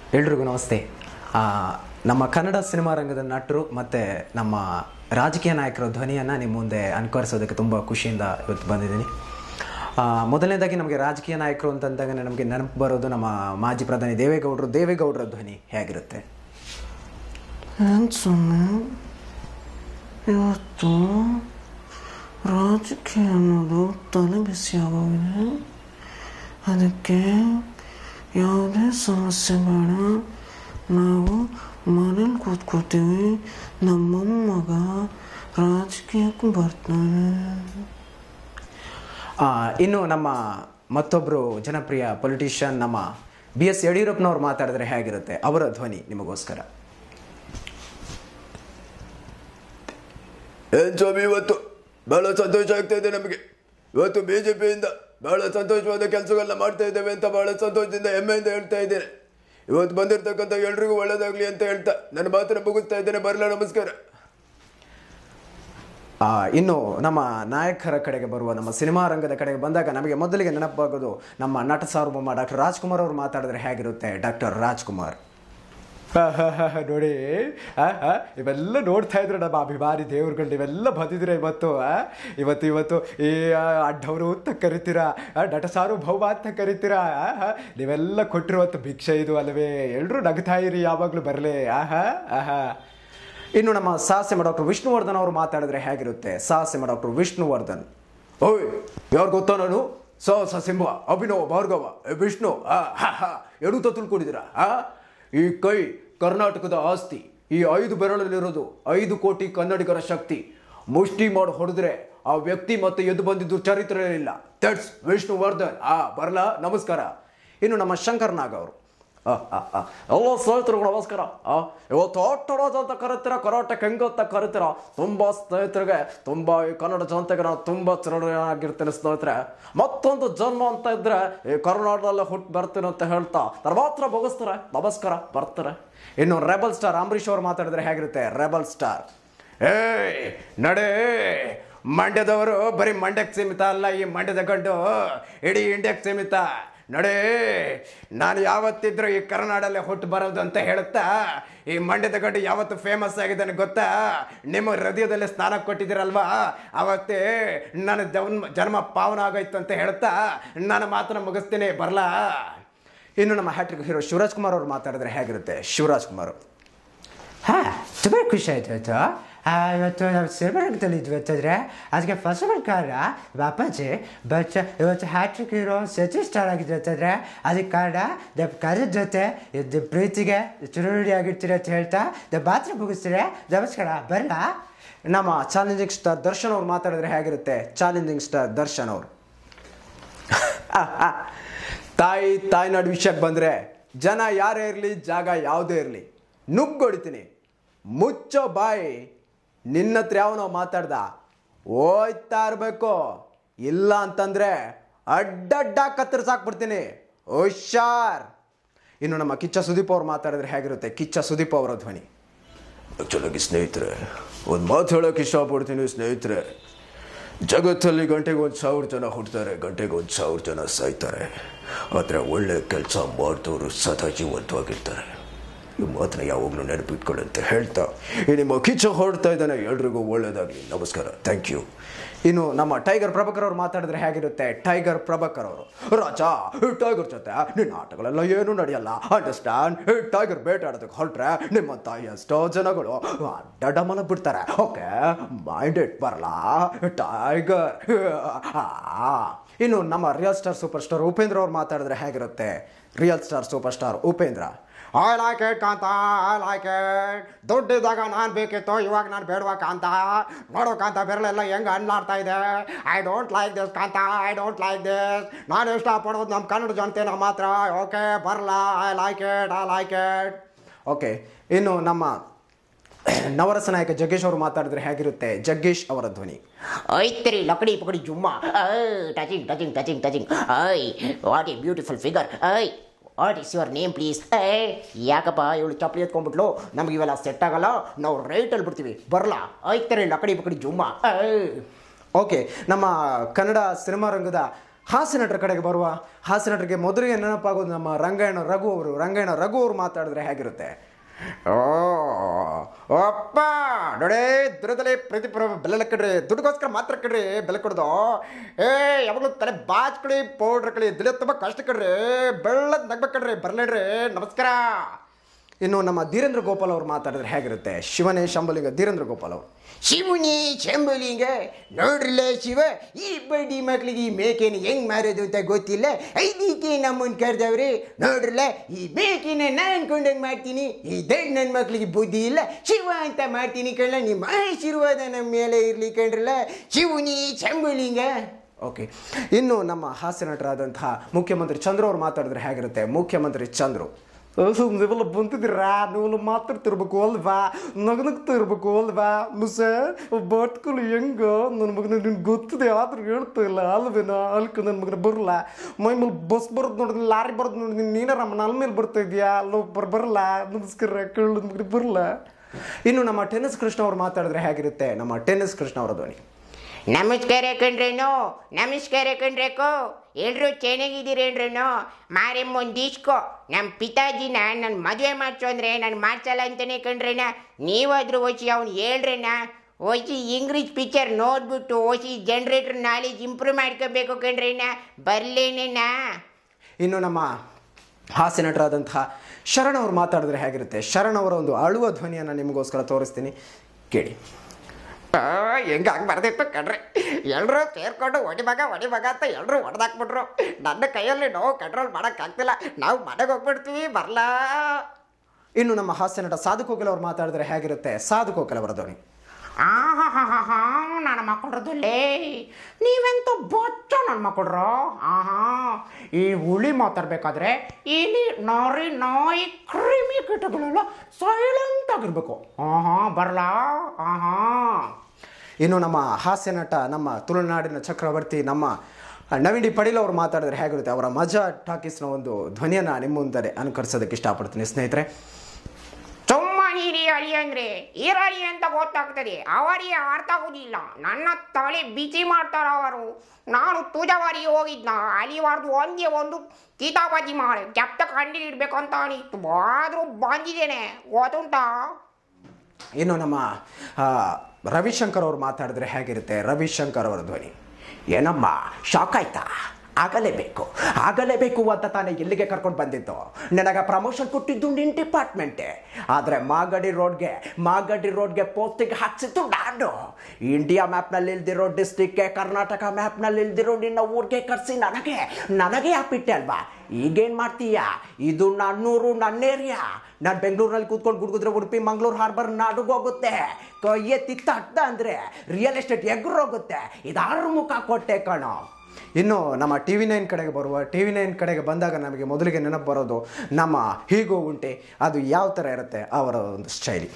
ಎಲ್ರಿಗೂ ನಮಸ್ತೆ ಆ, ನಮ್ಮ ಕನ್ನಡ ಸಿನಿಮಾ ರಂಗದ ನಟರು ಮತ್ತು ನಮ್ಮ ರಾಜಕೀಯ ನಾಯಕರ ಧ್ವನಿಯನ್ನು ನಿಮ್ಮ ಮುಂದೆ ಅನುಕರಿಸೋದಕ್ಕೆ ತುಂಬ ಖುಷಿಯಿಂದ ಇವತ್ತು ಬಂದಿದ್ದೀನಿ ಆ, ಮೊದಲನೇದಾಗಿ ನಮಗೆ ರಾಜಕೀಯ ನಾಯಕರು ಅಂತಂದಾಗ ನಮಗೆ ನೆನಪು ಬರೋದು ನಮ್ಮ ಮಾಜಿ ಪ್ರಧಾನಿ ದೇವೇಗೌಡರು ದೇವೇಗೌಡರ ಧ್ವನಿ ಹೇಗಿರುತ್ತೆ ಏನು ಸ್ವಾಮಿ ಇವತ್ತು ರಾಜಕೀಯ ಅನ್ನೋದು ತಲೆ ಬಿಸಿ ಆಗೋಗಿದೆ ಅದಕ್ಕೆ ಯಾವುದೇ ಸಮಸ್ಯೆ ಬೇಡ ನಾವು ಮನೇಲಿ ಕೂತ್ಕೋತೀವಿ ನಮ್ಮ ಮೊಮ್ಮಗ ರಾಜಕೀಯಕ್ಕೆ ಬರ್ತಾನೆ ಆ, ಇನ್ನು ನಮ್ಮ ಮತ್ತೊಬ್ಬರು ಜನಪ್ರಿಯ ಪೊಲಿಟಿಷಿಯನ್ ನಮ್ಮ ಬಿ ಎಸ್ ಯಡಿಯೂರಪ್ಪನವ್ರು ಮಾತಾಡಿದ್ರೆ ಹೇಗಿರುತ್ತೆ ಅವರ ಧ್ವನಿ ನಿಮಗೋಸ್ಕರ ಏನ್ ಸ್ವಾಮಿ ಇವತ್ತು ಬಹಳ ಸಂತೋಷ ಆಗ್ತಾ ಇದೆ ನಮಗೆ ಇವತ್ತು ಬಿಜೆಪಿಯಿಂದ ಬಹಳ ಸಂತೋಷವಾದ ಕೆಲಸಗಳನ್ನ ಮಾಡ್ತಾ ಇದ್ದೇವೆ ಅಂತ ಬಹಳ ಸಂತೋಷದಿಂದ ಹೆಮ್ಮೆಯಿಂದ ಹೇಳ್ತಾ ಇದ್ದೇನೆ ಇವತ್ತು ಬಂದಿರತಕ್ಕಂಥ ಎಲ್ರಿಗೂ ಒಳ್ಳೇದಾಗ್ಲಿ ಅಂತ ಹೇಳ್ತಾ ನನ್ನ ಮಾತನ್ನ ಮುಗಿಸ್ತಾ ಇದ್ದೇನೆ ಬರಲ್ಲ ನಮಸ್ಕಾರ ಆ, ಇನ್ನು ನಮ್ಮ ನಾಯಕರ ಕಡೆಗೆ ಬರುವ ನಮ್ಮ ಸಿನಿಮಾ ರಂಗದ ಕಡೆಗೆ ಬಂದಾಗ ನಮಗೆ ಮೊದಲಿಗೆ ನೆನಪಾಗೋದು ನಮ್ಮ ನಟ ಸಾರ್ವಭೌಮ ಡಾಕ್ಟರ್ ರಾಜ್ಕುಮಾರ್ ಅವರು ಮಾತಾಡಿದ್ರೆ ಹೇಗಿರುತ್ತೆ ಡಾಕ್ಟರ್ ರಾಜ್ಕುಮಾರ್ ನೋಡಿ ಆ, ಆ, ಇವೆಲ್ಲ ನೋಡ್ತಾ ಇದ್ರು ನಮ್ಮ ಅಭಿಮಾನಿ ದೇವ್ರುಗಳು ನೀವೆಲ್ಲ ಬಂದಿದ್ದೀರಾ ಇವತ್ತು ಆ? ಇವತ್ತು ಇವತ್ತು ಈ ಆ, ಅಡ್ಡವರು ಅಂತ ಕರಿತೀರಾ ಆ, ನಟ ಸಾರ್ವಭೌಮ ಅಂತ ಕರಿತೀರಾ ಆ, ಆ, ನೀವೆಲ್ಲ ಕೊಟ್ಟಿರುವಂಥ ಭಿಕ್ಷೆ ಇದು ಅಲ್ಲವೇ ಎಲ್ಲರೂ ನಗ್ತಾ ಇರಿ ಯಾವಾಗಲೂ ಬರಲೇ ಆಹಾ ಆಹಾ ಇನ್ನು ನಮ್ಮ ಸಾಹಸ್ಯಮ ಡಾಕ್ಟರ್ ವಿಷ್ಣುವರ್ಧನ್ ಅವರು ಮಾತಾಡಿದ್ರೆ ಹೇಗಿರುತ್ತೆ ಸಾಹಸ್ಯಮ ಡಾಕ್ಟರ್ ವಿಷ್ಣುವರ್ಧನ್ ಓಯ್ ಯಾರು ಗೊತ್ತಾ ನಾನು ಸಾಹಸ ಸಿಂಹ ಅಭಿನವ ಭಾರ್ಗವ ಏ, ವಿಷ್ಣು ಆ, ಹ, ಹ, ಎಡುತ್ತ ತಿಳ್ಕೊಂಡಿದ್ದೀರಾ ಆ ಈ ಕೈ ಕರ್ನಾಟಕದ ಆಸ್ತಿ ಈ ಐದು ಬೆರಳಲ್ಲಿರೋದು ಐದು ಕೋಟಿ ಕನ್ನಡಿಗರ ಶಕ್ತಿ ಮುಷ್ಟಿ ಮಾಡಿ ಹೊಡೆದ್ರೆ ಆ ವ್ಯಕ್ತಿ ಮತ್ತೆ ಎದ್ದು ಬಂದಿದ್ದು ಚರಿತ್ರೆ ಇಲ್ಲ ದಟ್ಸ್ ವಿಷ್ಣುವರ್ಧನ್ ಆ ಬರಲಾ ನಮಸ್ಕಾರ ಇನ್ನು ನಮ್ಮ ಶಂಕರ್ ನಾಗ್ ಅವರು ಆ, ಆ, ಆ. ಎಲ್ಲ ಸ್ನೇಹಿತರು ನಮಸ್ಕಾರ ಆ, ಇವತ್ತು ಆಟೋಡೋದು ಅಂತ ಕರಿತೀರ ಕರಾಟೆ ಹೆಂಗ ಅಂತ ಕರಿತೀರ ತುಂಬಾ ಸ್ನೇಹಿತರಿಗೆ ತುಂಬಾ ಈ ಕನ್ನಡ ಜನತೆಗೆ ನಾನು ತುಂಬಾ ಚಿರಣಿಯಾಗಿರ್ತೇನೆ ಸ್ನೇಹಿತರೆ ಮತ್ತೊಂದು ಜನ್ಮ ಅಂತ ಇದ್ರೆ ಈ ಕರ್ನಾಟಕದಲ್ಲೇ ಹುಟ್ಟು ಬರ್ತೀನಿ ಅಂತ ಹೇಳ್ತಾ ನನ್ನ ಮಾತ್ರ ಮುಗಿಸ್ತಾರೆ ನಮಸ್ಕಾರ ಬರ್ತಾರೆ ಇನ್ನು ರೆಬಲ್ ಸ್ಟಾರ್ ಅಂಬರೀಶ್ ಅವರು ಮಾತಾಡಿದ್ರೆ ಹೇಗಿರುತ್ತೆ ರೆಬಲ್ ಸ್ಟಾರ್ ಏಯ್ ನಡೆ ಮಂಡ್ಯದವರು ಬರೀ ಮಂಡ್ಯಕ್ಕೆ ಸೀಮಿತ ಅಲ್ಲ ಈ ಮಂಡ್ಯದ ಗಂಡು ಇಡೀ ಇಂಡಿಯಾಕ್ಕೆ ಸೀಮಿತ ನಡೆ ನಾನು ಯಾವತ್ತಿದ್ರು ಈ ಕರ್ನಾಡಲ್ಲೇ ಹುಟ್ಟು ಬರೋದು ಅಂತ ಹೇಳುತ್ತಾ ಈ ಮಂಡ್ಯದ ಗಂಡು ಯಾವತ್ತು ಫೇಮಸ್ ಆಗಿದ್ದಾನೆ ಗೊತ್ತಾ ನಿಮ್ಮ ಹೃದಯದಲ್ಲಿ ಸ್ನಾನ ಕೊಟ್ಟಿದ್ದೀರಲ್ವಾ ಅವತ್ತೇ ನನ್ನ ಜನ್ಮ ಜನ್ಮ ಪಾವನ ಆಗೋಯ್ತು ಅಂತ ಹೇಳ್ತಾ ನಾನು ಮಾತನ್ನ ಮುಗಿಸ್ತೀನಿ ಬರಲಾ ಇನ್ನು ನಮ್ಮ ಹ್ಯಾಟ್ರಿಕ್ ಹೀರೋ ಶಿವರಾಜ್ ಕುಮಾರ್ ಅವರು ಮಾತಾಡಿದ್ರೆ ಹೇಗಿರುತ್ತೆ ಶಿವರಾಜ್ ಕುಮಾರ್ ಹಾ ತುಂಬ ಖುಷಿ ಆಯ್ತು ಇವತ್ತು ಆ, ಇವತ್ತು ನಾವು ಸಿನಿಮಾ ರಂಗದಲ್ಲಿ ಇದ್ವಿ ಅಂತಂದರೆ ಅದಕ್ಕೆ ಫಸ್ಟ್ ಆಫ್ ಆಲ್ ಕಾರಣ ಅಪ್ಪಾಜಿ ಬಟ್ ಇವತ್ತು ಹ್ಯಾಟ್ರಿಕ್ ಹೀರೋ ಸಚಿನ್ ಸ್ಟಾರ್ ಆಗಿದ್ರು ಅಂತಂದರೆ ಅದಕ್ಕೆ ಕಾರಣ ನಮ್ಮ ಕನ್ನಡ ಜೊತೆ ಇದು ಪ್ರೀತಿಗೆ ಚುರುಡಿ ಆಗಿರ್ತೀರಿ ಅಂತ ಹೇಳ್ತಾ ನಮ್ಮ ಮಾತ್ರ ಮುಗಿಸ್ತೀರಿ ನಮಸ್ಕಾರ ಬರಲ್ಲ ನಮ್ಮ ಚಾಲೆಂಜಿಂಗ್ ಸ್ಟಾರ್ ದರ್ಶನ್ ಅವ್ರು ಮಾತಾಡಿದ್ರೆ ಹೇಗಿರುತ್ತೆ ಚಾಲೆಂಜಿಂಗ್ ಸ್ಟಾರ್ ದರ್ಶನ್ ಅವರು ತಾಯಿ ತಾಯ್ನಾಡು ವಿಷಯಕ್ಕೆ ಬಂದರೆ ಜನ ಯಾರೇ ಇರಲಿ ಜಾಗ ಯಾವುದೇ ಇರಲಿ ನುಗ್ಗೊಡಿತೀನಿ ಮುಚ್ಚೋ ಬಾಯಿ ನಿನ್ನ ಹತ್ರ ಯಾವನೋ ಮಾತಾಡ್ದ ಹೋಯ್ತಾ ಇರಬೇಕು ಇಲ್ಲ ಅಂತಂದ್ರೆ ಅಡ್ಡಡ್ಡ ಕತ್ತರಿಸಾಕ್ಬಿಡ್ತೀನಿ ಹುಷಾರ್ ಇನ್ನು ನಮ್ಮ ಕಿಚ್ಚ ಸುದೀಪ್ ಅವ್ರು ಮಾತಾಡಿದ್ರೆ ಹೇಗಿರುತ್ತೆ ಕಿಚ್ಚ ಸುದೀಪ್ ಅವರ ಧ್ವನಿ ಆಕ್ಚುಲಾಗಿ ಸ್ನೇಹಿತರೆ ಒಂದು ಮಾತು ಹೇಳೋಕೆ ಇಷ್ಟಪಡ್ತೀನಿ ಸ್ನೇಹಿತರೆ ಜಗತ್ತಲ್ಲಿ ಗಂಟೆಗೆ ಒಂದು ಸಾವಿರ ಜನ ಹುಡ್ತಾರೆ ಗಂಟೆಗೆ ಒಂದು ಸಾವಿರ ಜನ ಸಾಯ್ತಾರೆ ಆದರೆ ಒಳ್ಳೆ ಕೆಲಸ ಮಾಡಿದವರು ಸದಾ ಜೀವಂತವಾಗಿರ್ತಾರೆ ಈ ಮಾತನ್ನ ಯಾವಾಗಲೂ ನೆನಪಿಟ್ಕೊಳ್ಳಿ ಅಂತ ಹೇಳ್ತಾ ಈ ನಿಮ್ಮ ಕಿಚ್ಚ ಹೊರಡ್ತಾ ಇದ್ದಾನೆ ಎಲ್ರಿಗೂ ಒಳ್ಳೇದಾಗಲಿ ನಮಸ್ಕಾರ ಥ್ಯಾಂಕ್ ಯು ಇನ್ನು ನಮ್ಮ ಟೈಗರ್ ಪ್ರಭಾಕರ್ ಅವ್ರು ಮಾತಾಡಿದ್ರೆ ಹೇಗಿರುತ್ತೆ ಟೈಗರ್ ಪ್ರಭಾಕರ್ ಅವರು ರಾಜ ಈ ಟೈಗರ್ ಜೊತೆ ನಿನ್ನ ಆಟಗಳೆಲ್ಲ ಏನು ನಡೆಯಲ್ಲ ಅಂಡರ್ಸ್ಟ್ಯಾಂಡ್ ಈ ಟೈಗರ್ ಬೇಟಾಡೋದಕ್ಕೆ ಹೊರಟ್ರೆ ನಿಮ್ಮಂತ ಎಷ್ಟೋ ಜನಗಳು ಅಡ್ಡ ಮಲ ಬಿಡ್ತಾರೆ ಓಕೆ ಮೈಂಡ್ ಇಟ್ ಬರಲ್ಲ ಟೈಗರ್ ಆ. ಇನ್ನು ನಮ್ಮ real star super star Upendra ಅವ್ರು ಮಾತಾಡಿದ್ರೆ ಹೇಗಿರುತ್ತೆ real star super star Upendra I like it Kantha I like it ದುಡ್ಡಿದ್ದಾಗ ನಾನು ಬೇಕಿತ್ತು ಇವಾಗ ನಾನು ಬೇಡವಾ ಕಾಂತ ನೋಡೋ ಕಾಂತ ಬೆರಳೆಲ್ಲ ಹೆಂಗೆ ಅನ್ಲಾಡ್ತಾ ಇದೆ I don't like this Kantha I don't like this ನಾನು ಇಷ್ಟಪಡೋದು ನಮ್ಮ ಕನ್ನಡ ಜನತೆನ ಮಾತ್ರ ಓಕೆ ಬರಲ್ಲ I like it I like it okay ಇನ್ನು ನಮ್ಮ ನವರಸ ನಾಯಕ ಜಗ್ಗೇಶ್ ಅವರು ಮಾತಾಡಿದ್ರೆ ಹೇಗಿರುತ್ತೆ ಜಗ್ಗೇಶ್ ಅವರ ಧ್ವನಿ Oi, teri lakdi pakadi jumma. Oh, touching, touching, touching, touching. Oi, what a beautiful figure. Oi, what is your name please ಏ ಯಾಕಪ್ಪ ಇವಳು ಚಪ್ಪಲಿ ಎತ್ಕೊಂಡ್ಬಿಟ್ಲು ನಮ್ಗೆ ಇವೆಲ್ಲ ಸೆಟ್ ಆಗಲ್ಲ ನಾವು ರೈಟಲ್ಲಿ ಬಿಡ್ತೀವಿ ಬರಲ್ಲ ಐತಾರೆ ಲಕಡಿ ಬಕಡಿ ಜುಮ್ಮ ಏ ಓಕೆ ನಮ್ಮ ಕನ್ನಡ ಸಿನಿಮಾ ರಂಗದ ಹಾಸ್ಯ ನಟರ ಕಡೆಗೆ ಬರುವ ಹಾಸ್ಯ ನಟರಿಗೆ ಮೊದಲಿಗೆ ನೆನಪಾಗೋದು ನಮ್ಮ ರಂಗಾಯಣ ರಘು ಅವರು ರಂಗಾಯಣ ರಘು ಅವರು ಮಾತಾಡಿದ್ರೆ ಹೇಗಿರುತ್ತೆ ಓ ಅಪ್ಪ ನೋಡೇ ದುರದಲೆ ಪ್ರತಿಪುರ ಬೆಲೆ ಕಡ್ರಿ ದುಡ್ಡುಗೋಸ್ಕರ ಮಾತ್ರ ಕಡ್ರಿ ಬೆಲೆ ಕೊಡೋದು ಏ ಯಾವಾಗಲೂ ತಲೆ ಬಾಚ್ಕಡಿ ಪೌಡ್ರ್ ಕಳಿ ದಿಲೆ ತುಂಬ ಕಷ್ಟ ಕಡ್ರಿ ಬೆಳ್ಳದ್ ನಗ್ಬೇಕು ಕಡ್ರಿ ಬರ್ಲೇಡ್ರಿ ನಮಸ್ಕಾರ ಇನ್ನು ನಮ್ಮ ಧೀರೇಂದ್ರ ಗೋಪಾಲ್ ಅವರು ಮಾತಾಡಿದ್ರೆ ಹೇಗಿರುತ್ತೆ ಶಿವನೇ ಶಂಭಲಿಂಗ ಧೀರೇಂದ್ರ ಗೋಪಾಲ್ ಅವರು ಶಿವನಿ ಶಂಭುಲಿಂಗ ನೋಡ್ರಿಲ್ಲ ಶಿವ ಈ ಬಡ್ಡಿ ಮಕ್ಳಿಗೆ ಈ ಮೇಕೆನ ಹೆಂಗ್ ಮಾರೋದು ಅಂತ ಗೊತ್ತಿಲ್ಲ ಐದಕ್ಕೆ ನಮ್ಮನ್ ಕರೆದವ್ರಿ ನೋಡ್ರಲ್ಲ ಈ ಮೇಕೆನ ನಾನ್ ಕೊಂಡಂಗ್ ಮಾಡ್ತೀನಿ ಈ ದಡ್ ನನ್ನ ಮಕ್ಳಿಗೆ ಬುದ್ಧಿ ಇಲ್ಲ ಶಿವ ಅಂತ ಮಾಡ್ತೀನಿ ಕಳ್ಳ ನಿಮ್ಮ ಆಶೀರ್ವಾದ ನಮ್ಮ ಮೇಲೆ ಇರ್ಲಿ ಕಂಡ್ರಲ್ಲ ಶಿವನಿ ಶಂಭುಲಿಂಗ ಓಕೆ ಇನ್ನು ನಮ್ಮ ಹಾಸ್ಯ ನಟರಾದಂತಹ ಮುಖ್ಯಮಂತ್ರಿ ಚಂದ್ರು ಅವರು ಮಾತಾಡಿದ್ರೆ ಹೇಗಿರುತ್ತೆ ಮುಖ್ಯಮಂತ್ರಿ ಚಂದ್ರು ನೀವೆಲ್ಲ ಬಂತಿದ್ದೀರಾ ನೀವೆಲ್ಲ ಮಾತಾಡ್ತಿರ್ಬೇಕು ಅಲ್ವಾ ನಗನಗ್ತಾ ಇರ್ಬೇಕು ಅಲ್ವಾ ಮುಸ ಬಟ್ಕಲು ಹೆಂಗ ನನ್ನ ಮಗನ ನಿನ್ಗೆ ಗೊತ್ತಿದೆ ಆದ್ರೂ ಹೇಳ್ತಾ ಇಲ್ಲ ಅಲ್ವೇನ ಅಲ್ಕ ನನ್ನ ಮಗನ ಬರಲ್ಲ ಮೈ ಮೇಲೆ ಬಸ್ ಬರೋದು ನೋಡಿ ಲಾರಿ ಬರೋದು ನೋಡಿ ನೀನಾರ ನನ್ನ ಮೇಲೆ ಬರ್ತಾ ಇದೆಯಾ ಅಲ್ಲೋ ಬರ್ ಬರಲ್ಲ ನಮಸ್ಕಾರ ಕೇಳು ಮಗನ ಬರಲ್ಲ ಇನ್ನು ನಮ್ಮ ಟೆನ್ನಿಸ್ ಕೃಷ್ಣ ಅವರು ಮಾತಾಡಿದ್ರೆ ಹೇಗಿರುತ್ತೆ ನಮ್ಮ ಟೆನ್ನಿಸ್ ಕೃಷ್ಣ ಅವರ ಧ್ವನಿ ನಮಸ್ಕಾರ ಕಣ್ರೇನು ನಮಸ್ಕಾರ ಕಣ್ರೇಕೋ ಎಲ್ರು ಚೆನ್ನಾಗಿದ್ದೀರೇನ್ರೇನು ಮಾರಿ ಮುಂದಿಸ್ಕೋ ನಮ್ಮ ಪಿತಾಜಿನ ನನ್ನ ಮದುವೆ ಮಾಡ್ಸು ಅಂದರೆ ನಾನು ಮಾಡ್ಸಲ್ಲ ಅಂತಾನೆ ಕಣ್ರೇನ ನೀವಾದ್ರೂ ಓಸಿ ಅವ್ನು ಹೇಳ್ರೇನ ಓಸಿ ಇಂಗ್ಲೀಷ್ ಪಿಕ್ಚರ್ ನೋಡ್ಬಿಟ್ಟು ಓಸಿ ಜನ್ರೇಟರ್ ನಾಲೆಜ್ ಇಂಪ್ರೂವ್ ಮಾಡ್ಕೋಬೇಕು ಕಣ್ರೇನ ಬರ್ಲೇನೇನಾ ಇನ್ನು ನಮ್ಮ ಹಾಸ್ಯ ನಟರಾದಂತಹ ಶರಣ್ ಅವರು ಮಾತಾಡಿದ್ರೆ ಹೇಗಿರುತ್ತೆ ಶರಣ್ ಅವರ ಒಂದು ಅಳುವ ಧ್ವನಿಯನ್ನು ನಿಮಗೋಸ್ಕರ ತೋರಿಸ್ತೀನಿ ಕೇಳಿ ಹೆಂಗ ಹಂಗೆ ಬರ್ದಿತ್ತು ಕಣ್ರಿ ಎಲ್ಲರೂ ಸೇರ್ಕೊಂಡು ಹೊಡಿಮಗ ಹೊಡಿಮಗ ಅಂತ ಎಲ್ಲರೂ ಹೊಡೆದಾಕ್ಬಿಟ್ರು ನನ್ನ ಕೈಯಲ್ಲಿ ನೋವು ಕಂಟ್ರೋಲ್ ಮಾಡೋಕ್ಕಾಗ್ತಿಲ್ಲ ನಾವು ಮನೆಗೆ ಹೋಗ್ಬಿಡ್ತೀವಿ ಬರಲಾ ಇನ್ನು ನಮ್ಮ ಹಾಸ್ಯ ನಟ ಸಾಧು ಕೋಕಿಲ್ ಅವರು ಮಾತಾಡಿದ್ರೆ ಹೇಗಿರುತ್ತೆ ಸಾಧು ಕೋಕಿಲ್ ಅವರ ಧ್ವನಿ ಆಹಾ ನನ್ನ ಮಕ್ಕಳದಲ್ಲೇ ನೀವೆಂತ ಬೊಚ್ಚ ನನ್ನ ಮಕ್ಕಳ್ರು ಆಹಾ ಈ ಹುಳಿ ಮಾತಾಡ್ಬೇಕಾದ್ರೆ ಇಲ್ಲಿ ನಾರಿ ನಾಯಿ ಕ್ರಿಮಿ ಕೀಟಗಳೆಲ್ಲ ಸೈಲೆಂಟ್ ಆಗಿರ್ಬೇಕು ಆಹಾ ಬರಲಾ ಆಹಾ ಇನ್ನು ನಮ್ಮ ಹಾಸ್ಯ ನಟ ನಮ್ಮ ತುಳುನಾಡಿನ ಚಕ್ರವರ್ತಿ ನಮ್ಮ ನವೀನ್ ಡಿ ಪಡೀಲ್ ಅವರು ಮಾತಾಡಿದ್ರೆ ಹೇಗಿರುತ್ತೆ ಅವರ ಮಜಾ ಟಾಕೀಸ್ನ ಒಂದು ಧ್ವನಿಯನ್ನು ನಿಮ್ಮ ಮುಂದೆ ಅನುಕರಿಸೋದಕ್ಕೆ ಇಷ್ಟಪಡ್ತೀನಿ ಸ್ನೇಹಿತರೆ ಸುಮ್ಮನೆ ಹಿರಿ ಅಳಿ ಅಂದ್ರೆ ಈರಳಿ ಅಂತ ಗೊತ್ತಾಗ್ತದೆ ಅವರಿಗೆ ಅರ್ಥ ಆಗುದಿಲ್ಲ ನನ್ನ ತಲೆ ಬಿಸಿ ಮಾಡ್ತಾರ ಅವರು ನಾನು ತುಜವಾರಿಗೆ ಹೋಗಿದ್ನ ಅಲಿವಾರ್ದು ಒಂದೇ ಒಂದು ಕಿತಾಬಾಜಿ ಮಾಡಿ ಜಪ್ತ ಕಂಡು ಇಡ್ಬೇಕಂತ ಅನಿಸ್ತು ಆದ್ರೂ ಬಂದಿದ್ದೇನೆ ಗೊತ್ತುಂಟಾ ಇನ್ನು ನಮ್ಮ ಆ, ರವಿಶಂಕರ್ ಅವರು ಮಾತಾಡಿದ್ರೆ ಹೇಗಿರುತ್ತೆ ರವಿಶಂಕರ್ ಅವರ ಧ್ವನಿ ಏನಮ್ಮ ಶಾಕ್ ಆಯ್ತಾ ಆಗಲೇಬೇಕು ಆಗಲೇಬೇಕು ಅಂತ ತಾನೇ ಇಲ್ಲಿಗೆ ಕರ್ಕೊಂಡು ಬಂದಿದ್ದು ನನಗೆ ಪ್ರಮೋಷನ್ ಕೊಟ್ಟಿದ್ದು ನಿನ್ನ ಡಿಪಾರ್ಟ್ಮೆಂಟೇ ಆದರೆ ಮಾಗಡಿ ರೋಡ್ಗೆ ಮಾಗಡಿ ರೋಡ್ಗೆ ಪೋಸ್ಟಿಂಗ್ ಹಾಕ್ಸಿದ್ದು ನಾನು ಇಂಡಿಯಾ ಮ್ಯಾಪ್ನಲ್ಲಿ ಇಲ್ದಿರೋ ಡಿಸ್ಟಿಕ್ಗೆ ಕರ್ನಾಟಕ ಮ್ಯಾಪ್ನಲ್ಲಿ ಇಲ್ದಿರೋ ನಿನ್ನ ಊರಿಗೆ ಕರೆಸಿ ನನಗೆ ನನಗೆ ಹಾಕ್ಬಿಟ್ಟೆ ಅಲ್ವಾ ಈಗೇನು ಮಾಡ್ತೀಯಾ ಇದು ನನ್ನೂರು ನನ್ನ ಏರಿಯಾ ನಾನು ಬೆಂಗಳೂರಲ್ಲಿ ಕೂತ್ಕೊಂಡು ಗುಡ್ಗುದ್ರೆ ಉಡುಪಿ ಮಂಗಳೂರು ಹಾರ್ಬರ್ ನಾಡುಗೋಗುತ್ತೆ ಎತ್ತಿ ತಟ್ಟ ಅಂದರೆ ರಿಯಲ್ ಎಸ್ಟೇಟ್ ಎಗ್ರೋಗುತ್ತೆ ಇದಾರು ಮುಖ ಕೊಟ್ಟೆ ಕಣೋ ಇನ್ನು ನಮ್ಮ ಟಿ ವಿ ನೈನ್ ಕಡೆಗೆ ಬರುವ ಟಿ ವಿ ನೈನ್ ಕಡೆಗೆ ಬಂದಾಗ ನಮಗೆ ಮೊದಲಿಗೆ ನೆನಪು ಬರೋದು ನಮ್ಮ ಹೀಗೋ ಉಂಟೆ ಅದು ಯಾವ ಥರ ಇರುತ್ತೆ ಅವರ ಒಂದು ಶೈಲಿ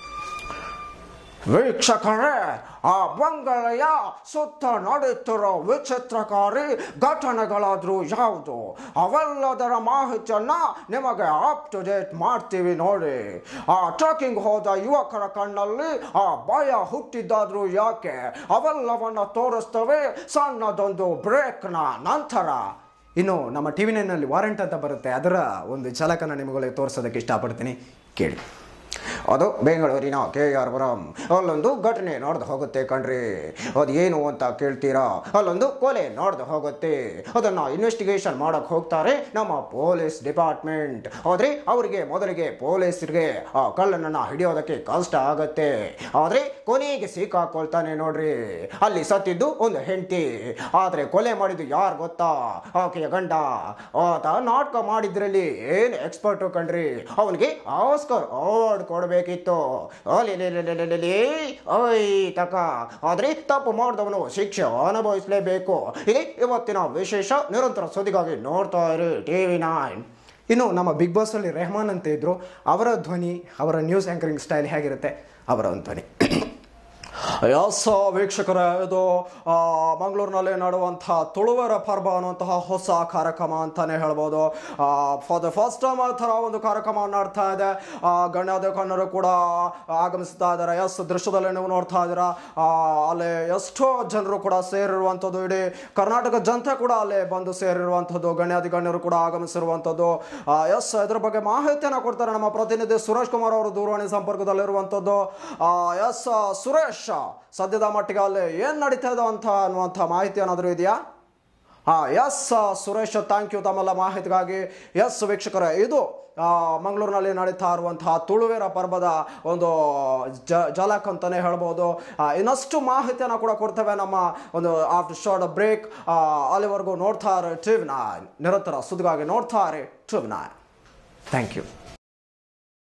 ವೀಕ್ಷಕರೇ ಆ ಬಂಗಲೆಯ ಸುತ್ತ ನಡೆಯುತ್ತಿರೋ ವಿಚಿತ್ರಕಾರಿ ಘಟನೆಗಳಾದರೂ ಯಾವುದು ಅವೆಲ್ಲದರ ಮಾಹಿತಿಯನ್ನ ನಿಮಗೆ ಅಪ್ ಟು ಡೇಟ್ ಮಾಡ್ತೀವಿ ನೋಡಿ ಆ ಟ್ರೆಕಿಂಗ್ ಹೋದ ಯುವಕರ ಕಣ್ಣಲ್ಲಿ ಆ ಭಯ ಹುಟ್ಟಿದ್ದಾದ್ರೂ ಯಾಕೆ ಅವೆಲ್ಲವನ್ನ ತೋರಿಸ್ತೇವೆ ಸಣ್ಣದೊಂದು ಬ್ರೇಕ್ನ ನಂತರ ಇನ್ನು ನಮ್ಮ ಟಿ ವಿ ನೈನಲ್ಲಿ ವಾರಂಟ್ ಅಂತ ಬರುತ್ತೆ ಅದರ ಒಂದು ಝಲಕನ ನಿಮಗೆ ತೋರಿಸೋದಕ್ಕೆ ಇಷ್ಟಪಡ್ತೀನಿ ಕೇಳಿ ಅದು ಬೆಂಗಳೂರಿನ ಕೆ ಆರ್ ಪುರಂ ಅಲ್ಲೊಂದು ಘಟನೆ ನಡೆದು ಹೋಗುತ್ತೆ ಕಣ್ರಿ ಅದು ಏನು ಅಂತ ಕೇಳ್ತೀರಾ ಅಲ್ಲೊಂದು ಕೊಲೆ ನಡೆದು ಹೋಗುತ್ತೆ ಅದನ್ನ ಇನ್ವೆಸ್ಟಿಗೇಷನ್ ಮಾಡಕ್ ಹೋಗ್ತಾರೆ ನಮ್ಮ ಪೊಲೀಸ್ ಡಿಪಾರ್ಟ್ಮೆಂಟ್ ಆದ್ರೆ ಅವರಿಗೆ ಮೊದಲಿಗೆ ಪೊಲೀಸರಿಗೆ ಆ ಕಳ್ಳನನ್ನ ಹಿಡಿಯೋದಕ್ಕೆ ಕಷ್ಟ ಆಗತ್ತೆ ಆದ್ರೆ ಕೊನೆಗೆ ಸಿಕ್ಕಾಕೊಳ್ತಾನೆ ನೋಡ್ರಿ ಅಲ್ಲಿ ಸತ್ತಿದ್ದು ಒಂದು ಹೆಂಡತಿ ಆದ್ರೆ ಕೊಲೆ ಮಾಡಿದ್ದು ಯಾರು ಗೊತ್ತಾ ಆಕೆಯ ಗಂಡ ಆತ ನಾಟಕ ಮಾಡಿದ್ರಲ್ಲಿ ಏನು ಎಕ್ಸ್ಪರ್ಟ್ ಕಣ್ರಿ ಅವನಿಗೆ ಆಸ್ಕರ್ ಅವಾರ್ಡ್ ಕೊಡಬೇಕಿತ್ತು ಅಲಿ ಓಯ್ ತಕ ಆದ್ರೆ ತಪ್ಪು ಮಾಡಿದವನು ಶಿಕ್ಷೆ ಅನುಭವಿಸಲೇಬೇಕು ಇಲ್ಲಿ ಇವತ್ತಿನ ವಿಶೇಷ ನಿರಂತರ ಸುದ್ದಿಗಾಗಿ ನೋಡ್ತಾ ಇರಿ ಟಿವಿ ನೈನ್ ಇನ್ನು ನಮ್ಮ ಬಿಗ್ ಬಾಸಲ್ಲಿ ರೆಹಮಾನ್ ಅಂತ ಇದ್ರು ಅವರ ಧ್ವನಿ ಅವರ ನ್ಯೂಸ್ ಆ್ಯಂಕರಿಂಗ್ ಸ್ಟೈಲ್ ಹೇಗಿರುತ್ತೆ ಅವರ ಒಂದು ಧ್ವನಿ ಎಸ್ ವೀಕ್ಷಕರೇ ಇದು ಆ, ಮಂಗಳೂರಿನಲ್ಲಿ ನಡೆಯುವಂತಹ ತುಳುವರ ಪರ್ವ ಅನ್ನುವಂತಹ ಹೊಸ ಕಾರ್ಯಕ್ರಮ ಅಂತಾನೆ ಹೇಳ್ಬೋದು ಫಾರ್ ದ ಫಸ್ಟ್ ಟೈಮ್ ಆ ಥರ ಒಂದು ಕಾರ್ಯಕ್ರಮ ನಡ್ತಾ ಇದೆ ಆ, ಗಣ್ಯಾದ ಕಣ್ಣರು ಕೂಡ ಆಗಮಿಸ್ತಾ ಇದ್ದಾರೆ ಎಸ್ ದೃಶ್ಯದಲ್ಲಿ ನೀವು ನೋಡ್ತಾ ಇದ್ದೀರಾ ಆ, ಅಲ್ಲಿ ಎಷ್ಟೋ ಜನರು ಕೂಡ ಸೇರಿರುವಂಥದ್ದು ಇಡೀ ಕರ್ನಾಟಕ ಜನತೆ ಕೂಡ ಅಲ್ಲಿ ಬಂದು ಸೇರಿರುವಂಥದ್ದು ಗಣ್ಯಾದಿ ಗಣ್ಯರು ಕೂಡ ಆಗಮಿಸಿರುವಂಥದ್ದು ಎಸ್ ಇದ್ರ ಬಗ್ಗೆ ಮಾಹಿತಿಯನ್ನು ಕೊಡ್ತಾರೆ ನಮ್ಮ ಪ್ರತಿನಿಧಿ ಸುರೇಶ್ ಕುಮಾರ್ ಅವರು ದೂರವಾಣಿ ಸಂಪರ್ಕದಲ್ಲಿರುವಂಥದ್ದು ಎಸ್ ಸುರೇಶ್ ಸದ್ಯದ ಮಟ್ಟಿಗೆ ಅಲ್ಲಿ ಏನು ನಡೀತಾ ಇದೆ ಅಂತ ಅನ್ನುವಂಥ ಮಾಹಿತಿ ಏನಾದರೂ ಇದೆಯಾ ಹಾಂ ಎಸ್ ಸುರೇಶ್ ಥ್ಯಾಂಕ್ ಯು ತಮ್ಮೆಲ್ಲ ಮಾಹಿತಿಗಾಗಿ ಎಸ್ ವೀಕ್ಷಕರೇ ಇದು ಆ, ಮಂಗಳೂರಿನಲ್ಲಿ ನಡೀತಾ ಇರುವಂತಹ ತುಳುವೆರ ಪರ್ವದ ಒಂದು ಜ ಜಲಕ್ ಅಂತಲೇ ಹೇಳ್ಬೋದು ಆ, ಇನ್ನಷ್ಟು ಮಾಹಿತಿಯನ್ನು ಕೂಡ ಕೊಡ್ತೇವೆ ನಮ್ಮ ಒಂದು ಆಫ್ಟರ್ ಶಾರ್ಟ್ ಬ್ರೇಕ್ ಅಲ್ಲಿವರೆಗೂ ನೋಡ್ತಾ ಇರಿ ಟಿವಿ ನೈನ್ ನಿರಂತರ ಸುದ್ದಿಗಾಗಿ ನೋಡ್ತಾ ಇರಿ ಟಿವಿ ನೈನ್ ಥ್ಯಾಂಕ್ ಯು